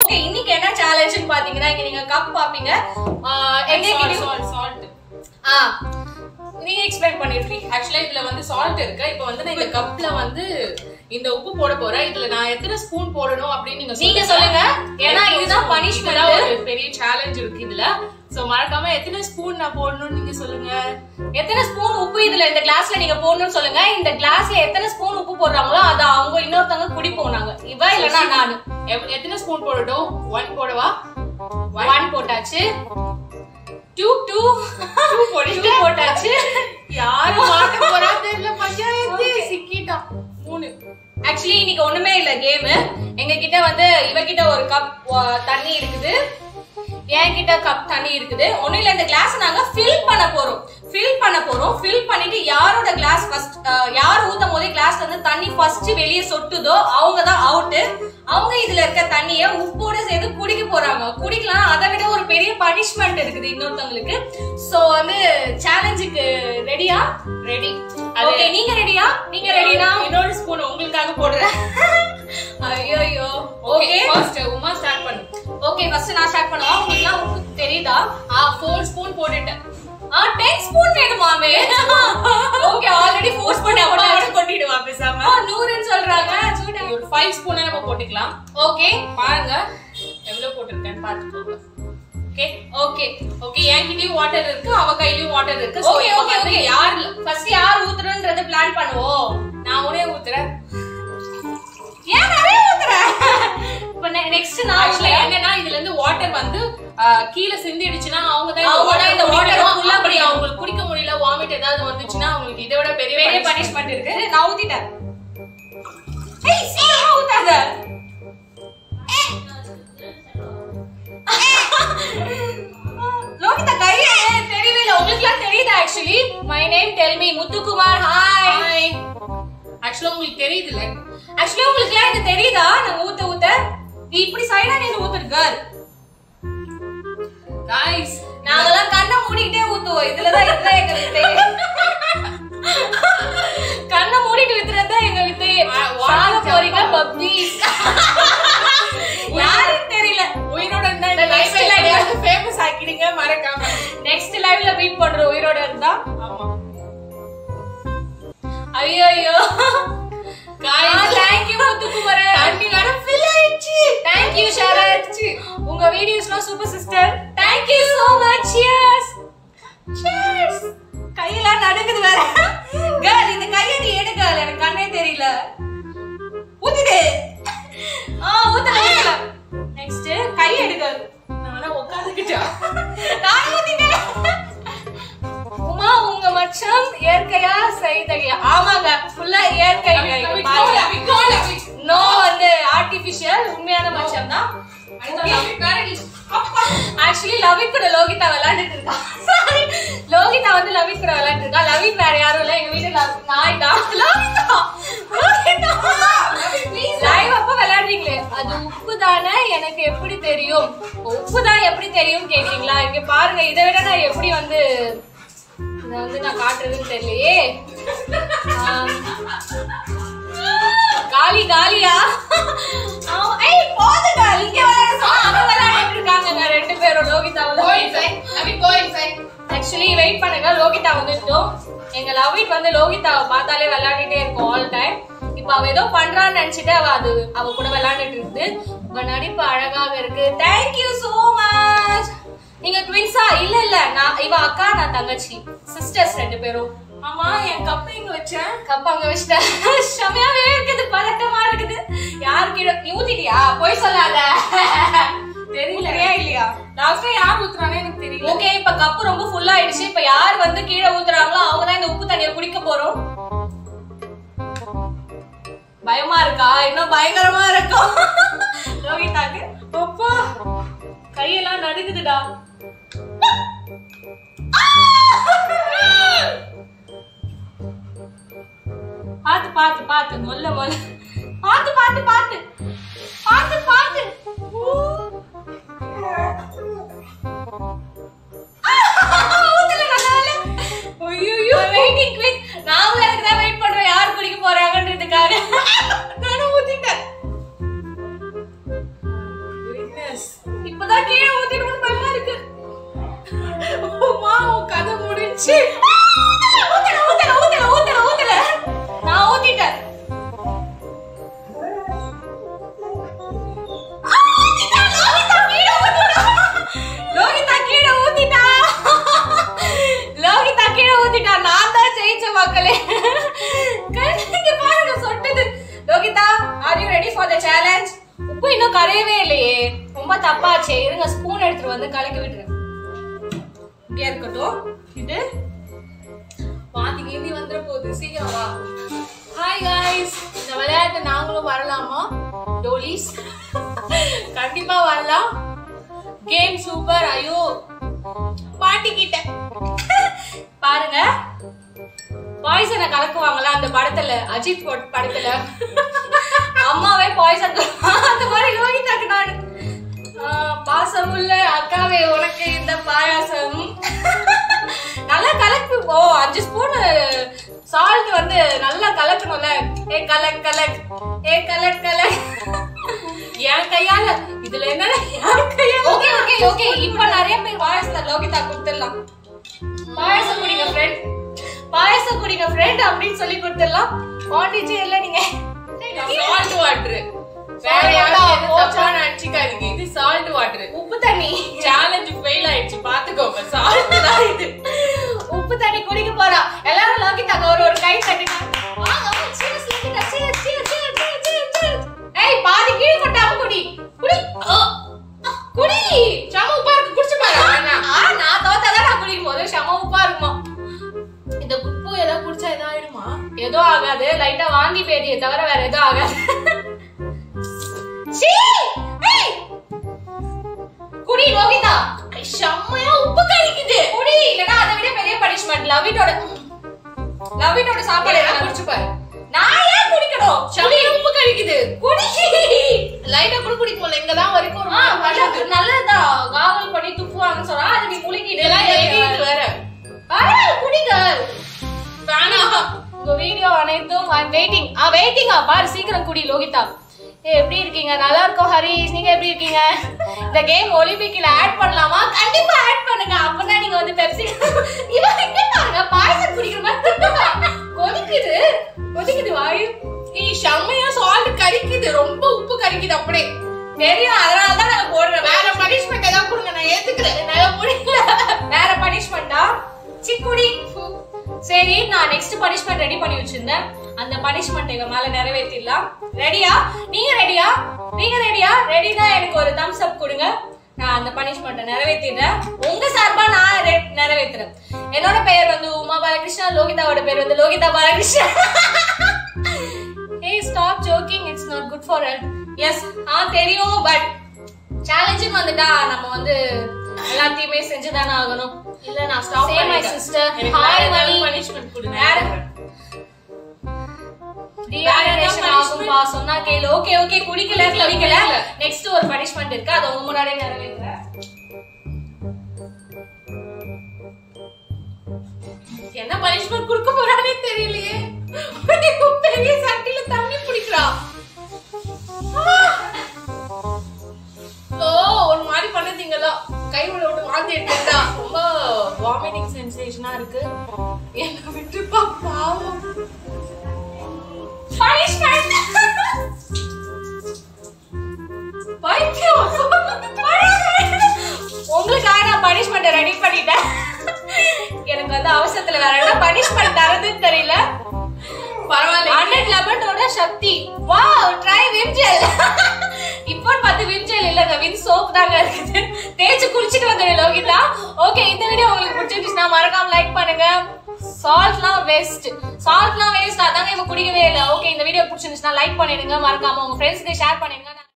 Okay இன்னைக்கு என்ன சேலஞ்சுன்னு பாத்தீங்கன்னா இங்க நீங்க கப் பாப்பீங்க ஆஹ் எங்க கிட்ட சால்ட் சால்ட் ஆ நீங்க எக்ஸ்பிளைன் பண்ணிருக்கீங்க ஆக்சுவலா இதுல வந்து சால்ட் இருக்கு இப்போ வந்து நான் இந்த கப்ல வந்து இந்த உப்பு போட போறேன் இதுல நான் எத்தனை ஸ்பூன் போடணும் அப்படின்னு நீங்க நீங்க சொல்லுங்க ஏன்னா இதுதான் பனிஷ்மெண்ட் இதுதான் ஒரு பெரிய சேலஞ்ச் இருக்கு இதுல சோ மறக்காம எத்தனை ஸ்பூன் நான் போடணும்னு நீங்க சொல்லுங்க எத்தனை ஸ்பூன் உப்பு இதுல இந்த கிளாஸ்ல நீங்க போடணும்னு சொல்லுங்க இந்த கிளாஸ்ல எத்தனை ஸ்பூன் உப்பு போடுறாங்களோ அத அவங்க இன்னொருத்தவங்க குடி போனாங்க இவ இல்லனா நானு எவ்- எத்தனை ஸ்பூன் போடட்டும் ஒன் போடவா ஒன் போட்டாச்சு டூ டூ டூ போட்டு போட்டாச்சு யாரு மாட்ட போறா தெரியல பஞ்சாயத்து சிக்கிட்டான் மூணு ஆக்சுவலி இன்னைக்கு ஒண்ணுமே இல்ல கேம் எங்க கிட்ட வந்து இவகிட்ட ஒரு கப் தண்ணி இருக்குது என்கிட்ட கப் தண்ணி இருக்குது ஒண்ணும் இல்ல இந்த கிளாஸ் நாங்க ஃபில் பண்ண போறோம் ஃபில் பண்ண போறோம் ஃபில் பண்ணிட்டு யாரோட கிளாஸ் ஃபர்ஸ்ட் யார் ஊத்தும் போதே கிளாஸ்ல இருந்து தண்ணி ஃபர்ஸ்ட் வெளியே சொட்டுதோ அவங்க தான் அவுட் அவங்க இதுல இருக்க தண்ணிய உப்போட சேர்த்து குடிக்க போறாங்க குடிக்கலாம் அதை விட ஒரு பெரிய பனிஷ்மெண்ட் இருக்குது இன்னொருத்தவங்களுக்கு சோ வந்து சேலஞ்சுக்கு ரெடியா ரெடி ஓகே நீங்க ரெடியா நீங்க ரெடினா இன்னொரு ஸ்பூன் உங்களுக்காக போடுறேன் ஐயோ okay okay first Uma start பண்ணு ஓகே ஃபர்ஸ்ட் நான் ஸ்டார்ட் பண்ணவா உங்களுக்குலாம் உப்பு தெரியுதா ஆ ஃபோர் ஸ்பூன் போட்டுட்டேன் ஆ 10 ஸ்பூன் வேணுமாமே ஓகே ஆல்ரெடி ஃபோர்ஸ் பண்ணி அப்பா அப்பா கொட்டிடுவா பேசாம ஆ நூறுன்னு சொல்றாங்க சூடா ஒரு ஃபைவ் ஸ்பூன் நம்ம போட்டுக்கலாம் ஓகே பாருங்க எவ்வளவு போட்டிருக்கேன்னு பாத்துக்கோங்க ஓகே ஓகே ஓகே என்கிட்டயும் வாட்டர் இருக்கு அவ கையிலயும் வாட்டர் இருக்கு So, ஓகே இப்ப ஓகே வந்து ஓகே யார் ஃபர்ஸ்ட் யார் ஊத்துறன்றது பிளான் பண்ணுவோம் நான் உடனே ஊத்துறேன் ஏன் நிறைய ஊத்துற இப்போ நெக்ஸ்ட் நான் ஆக்சுவலா ஊத்துறேன். என்னன்னா இதுல இருந்து வாட்டர் வந்து ஆ, கீழே சிந்திடுச்சுன்னா அவங்க தான் அவங்க தான் இந்த water குடிக்கணும். full ஆ அப்படி குடிக்கணும். அவங்களுக்கு குடிக்க முடியல வாமிட் ஏதாவது வந்துச்சுன்னா அவங்களுக்கு இதை விட பெரிய பெரிய punishment. பனிஷ்மெண்ட் இருக்கு நான் ஊத்திட்டேன் ஏய் சீக்கிரமா ஊத்தாத லோகிதா கையே தெரியவே இல்ல உங்களுக்குலாம் தெரியுதா actually my name tell me Muthukumar hi Hi. Actually உங்களுக்கு தெரியுதுல்ல ஆக்சுவலி உங்களுக்குலாம் இது தெரியுதா நான் ஊத்த ஊத்த நீ இப்படி சைடா நின்னு ஊத்துருக்க guys நாங்கெல்லாம் கண்ணை மூடிக்கிட்டே ஊத்துவோம் இதுலதான் இதுதான் எங்க வித்தையே கண்ணை மூடிட்டு வித்துறது தான் எங்க வித்தையே ஆ, what சாக is போறீங்க that? பப்பீஸ் யாருன்னு தெரியல உயிரோட இருந்தா இந்த next live- ஃபேமஸ் ஆக்கிடுங்க மறக்காம நெக்ஸ்ட் லைவ்ல மீட் பண்றோம் உயிரோட இருந்தா ஆமா ஐயோ ஐயோ guys தேங்க் யூ முத்துக்குமார் தண்ணி வேற fill ஆயிடுச்சு தேங்க் யூ ஷரத் உங்க வீடியோஸ்லாம் super sister thank you so much cheers cheers கையெல்லாம் நடுக்குது வேற கேர்ள் இந்த கையை நீ எடு girl எனக்கு கண்ணே தெரியல ஊத்திடு ஆ ஊத்தல ஊத்தல நெக்ஸ்ட் கை எடு girl நானா உட்காந்துக்கிட்டா நான் ஊத்திட்டேன் உமா உங்க மச்சம் இயற்கையா செய்தகையா ஆமாங்க ஃபுல்லா இயற்கை நோ வந்து ஆர்டிபிஷியல் உண்மையான மச்சம் தான் ஆக்சுவலி லவித் கூட லோகிதா விளையாண்டுட்டு இருக்கா சாரி லோகிதா வந்து லவித் கூட விளையாண்டு இருக்கா லவித் வேற யாரும் இல்ல எங்க வீட்டு நாய் தான் லோகிதா லைவ் அப்ப விளையாடுறீங்களே அது உப்பு தானே எனக்கு எப்படி தெரியும் உப்பு தான் எப்படி தெரியும் கேக்குறீங்களா இங்க பாருங்க இதை விட நான் எப்படி வந்து இதை வந்து நான் காட்டுறதுன்னு தெரியலையே ஆம். காலி காலியா ஆமா. ஏய் போது காலி இங்க விளையாட சொன்னா அங்க விளையாடிட்டு இருக்காங்க ரெண்டு பேரும் லோகிதாவும் go inside Abhi go inside actually wait பண்ணுங்க லோகிதா வந்துட்டோம் எங்க லவிட் வந்து லோகிதாவை பார்த்தாலே விளையாடிட்டே இருக்கும் ஆல் டைம் இப்ப அவ ஏதோ பண்றான்னு நினைச்சிட்டு அவ அது அவ கூட விளையாண்டுட்டு இருக்கு உங்க நடிப்பு அழகாக இருக்கு தேங்க்யூ சோ மச் நீங்க ட்வின்ஸா இல்ல இல்ல நான் இவ அக்கா நான் தங்கச்சி சிஸ்டர்ஸ் ரெண்டு பேரும் ஆமா என் கப் எங்க வச்சேன் கப் அங்க வச்சுட்டேன் செமையாவே இருக்குது பதட்டமா இருக்குது யாரு கீழே நீ ஊத்திட்டியா போய் சொல்லாத தெரியல ஊத்துறியா இல்லையா லாஸ்டா யார் ஊத்துறானே எனக்கு தெரியல ஓகே இப்ப கப்பு ரொம்ப ஃபுல் ஆயிடுச்சு இப்ப யார் வந்து கீழே ஊத்துறாங்களோ அவங்க தான் இந்த உப்பு தண்ணியை குடிக்க போறோம் பயமா இருக்கா இன்னும் பயங்கரமா இருக்கும் லோகிதாக்கு அப்பா கையெல்லாம் நடுக்குதுடா பாத்து பாத்து பாத்து மொல்ல மொல்ல பாத்து பாத்து பாத்து பாத்து பாத்து ஊத்தல நல்ல ஐயோ வெயிட்டிங் குவிக் நாங்களும் அதுக்கு தான் வெயிட் பண்றோம் யார் குடிக்க போறாங்கன்றதுக்காக நானும் ஊத்திட்டேன் என்ன எஸ் இப்பதான் கீழே ஊத்திடுவோம் பயமா இருக்கு உமா உன் கதை முடிஞ்சு ஊத்தல ஊத்தல ஊத்தல ஊத்தல ஊத்தல நான் ஊத்திட்டேன் ஆ, ஊத்திட்டா, லோகிதா கீழே ஊத்திட்டா. லோகிதா கீழே ஊத்திட்டா. லோகிதா கீழே ஊத்திட்டா. நான் தான் ஜெயிச்ச மக்களே. இங்க பாருங்க, சொட்டுது. Lohitha, are you ready for the challenge? உப்பு இன்னும் கரையவே இல்லையே ரொம்ப தப்பாச்சே இருங்க ஸ்பூன் எடுத்துட்டு வந்து கலக்கி விட்டுறேன் இப்படியே இருக்கட்டும் இது பாதி கேள்வி வந்துட போகுது சீக்கிரம் வா ஹாய் காய்ஸ் இந்த விளையாட்டு நாங்களும் வரலாமா டோலிஸ் கண்டிப்பா வரலாம் கேம் சூப்பர் ஐயோ பாட்டிக்கிட்ட பாருங்க பாய்சனை கலக்குவாங்களா அந்த படத்துல அஜித் பட- படத்துல அம்மாவே பாய்சன் அந்த மாதிரி யோகிதாக்கு நான் பாசமுள்ள அக்காவே உனக்கு இந்த பாயாசம் நல்லா கலக்கு ஓ அஞ்சு ஸ்பூன் சால்ட் வந்து நல்லா கலக்கணும்ல ஏ கலக் கலக் ஏ கலக் கலக் என் கையால இதுல என்ன என் கையால ஓகே ஓகே ஓகே இப்போ நிறைய பேர் பாயசத்தை லோகிதா கொடுத்துடலாம் பாயசம் குடிங்க ஃப்ரெண்ட் பாயசம் குடிங்க ஃப்ரெண்ட் அப்படின்னு சொல்லி கொடுத்துடலாம் பாண்டிச்சேரியில நீங்க சால்ட் வாட்டர் வேற யாரும் எதுவும் தப்பா நினைச்சுக்காதீங்க இது சால்ட் வாட்டர் உப்பு தண்ணி சேலஞ்ச் ஃபெயில் ஆயிடுச்சு பாத்துக்கோங்க சால்ட் தான் இது உப்பு தண்ணி குடிக்க போறா எல்லாரும் லோகிதாக்கு ஒரு ஒரு கை தட்டுங்க வாங்க வாங்க cheers, Lohitha, cheers, cheers, cheers, cheers, cheers, cheers. ஏய் பாதி கீழே கொட்டாம குடி குடி ஆ, ஆ, குடி சம உப்பா இருக்கு குடிச்சு பாரு வேணா. ஆ, நான் தோத்தாதான் நான் குடிக்கும் போது செம உப்பா இருக்குமா இந்த உப்பு ஏதாவது குடிச்சா ஏதாவது ஆயிடுமா ஏதோ ஆகாது லைட்டா வாந்தி பேதியை தவிர வேற எதுவும் ஆகாது சீ! ஏய்! குடி லோகிதா செம்மையா உப்பு கறிக்குது குடி இல்லனா அதை விட பெரிய பனிஷ்மெண்ட் லவ்விட்டோட லவ்விட்டோட சாப்பாடு ஏதாவது என்ன குடிச்சு பாரு நான் ஏன் குடிக்கணும் செம்மையா உப்பு கறிக்குது குடி லைட்டா கூட குடிக்கும்ல இங்கதான் வரைக்கும் ஒரு ஆ, மாதிரி நல்லது நல்லதா காகல் பண்ணி துப்புவாங்கன்னு சொன்னா அது நீ முழுக்கிட்டு இதெல்லாம் எரியுது வேற பரவாயில்ல குடிங்க வேணாம் உங்க வீடியோ அனைத்தும் ஐ வெயிட்டிங் ஆ வெயிட்டிங்கா பாரு சீக்கிரம் குடி லோகிதா ஏ எப்படி இருக்கீங்க நல்லா இருக்கோம் ஹரிஷ் நீங்க எப்படி இருக்கீங்க இந்த கேம் ஒலிம்பிக்ல ஆட் பண்ணலாமா கண்டிப்பா ஆட் பண்ணுங்க அப்பதான் நீங்க வந்து பெப்சி இவன் இங்க பாருங்க பாயசம் குடிக்கிற மாதிரி கொதிக்குது கொதிக்குது வாயு நீ செம்மையா சால்ட் கறிக்குது ரொம்ப உப்பு கறிக்குது அப்படியே தெரியும் அதனால தான் நாங்க போடுறோம் வேற பனிஷ்மெண்ட் ஏதாவது கொடுங்க நான் ஏத்துக்கிறேன் என்னால முடியல வேற பனிஷ்மெண்டா சிக்குடி சரி நான் நெக்ஸ்ட் பனிஷ்மெண்ட் ரெடி பண்ணி வச்சிருந்தேன் அந்த பனிஷ்மெண்ட் இவ மேல நிறைவேற்றிடலாம் ரெடியா நீங்க ரெடியா நீங்க ரெடியா ரெடினா எனக்கு ஒரு தம்ஸ் அப் கொடுங்க நான் அந்த பனிஷ்மெண்ட்டை நிறைவேற்றிடுறேன் உங்க சார்பா நான் ரெ- நிறைவேத்துறேன் என்னோட பெயர் வந்து உமா பாலகிருஷ்ணா லோகிதாவோட பேர் வந்து லோகிதா பாலகிருஷ்ணா ஏய் stop joking it's not good for health yes ஆ தெரியும் பட் சேலஞ்சுன்னு வந்துட்டா நம்ம வந்து எல்லாத்தையுமே செஞ்சுதானே ஆகணும் இல்ல நான் ஸ்டாப் Say my பண்ணிட்டேன் sister. எனக்கு Hi, வேற ஏதாவது Mani. பனிஷ்மெண்ட் கொடுங்க வேற- வேற Dehydration punishment? ஆகும்பா, சொன்னா கேளு. Okay, okay, குடிக்கல, குடிக்கல, குடிக்கல. குடிக்கல. Next ஒரு punishment இருக்கு. அதை உங்க முன்னாடியே நிறைவேத்துறேன். என்ன பனிஷ்மெண்ட் கொடுக்க போறானே தெரியலையே பெரிய சட்டில தண்ணி பிடிக்கிறா ஓ ஒரு மாதிரி பண்ணதீங்களா கை உள்ள விட்டு வாந்தி எடுத்தா ரொம்ப வாமிட்டிங் சென்சேஷனா இருக்கு என்ன விட்டுப்பா பாவம் Punishment. பைத்தியம். உங்களுக்காக நான் punishment ரெடி பண்ணிட்டேன் எனக்கு வந்து அவசரத்துல வேற என்ன பனிஷ்மெண்ட் தரதுன்னு தெரியல பரவாயில்ல ஹண்ட்ரட் லெமனோட சக்தி வாவ் ட்ரை விம் ஜெல் இப்போ பார்த்து விம் ஜெல் இல்லங்க விம் சோப் தாங்க இருக்குது தேய்ச்சு குளிச்சிட்டு வந்துடு லோகிதா ஓகே இந்த வீடியோ உங்களுக்கு பிடிச்சிருந்துச்சுன்னா மறக்காம லைக் பண்ணுங்க சால்ட்லாம் வேஸ்ட் சால்ட்லாம் வேஸ்ட் அதாங்க இவங்க குடிக்கவே இல்லை ஓகே இந்த வீடியோ பிடிச்சிருந்துச்சுன்னா லைக் பண்ணிடுங்க மறக்காம உங்க ஃப்ரெண்ட்ஸ்க்கு ஷேர் பண்ணிடுங்க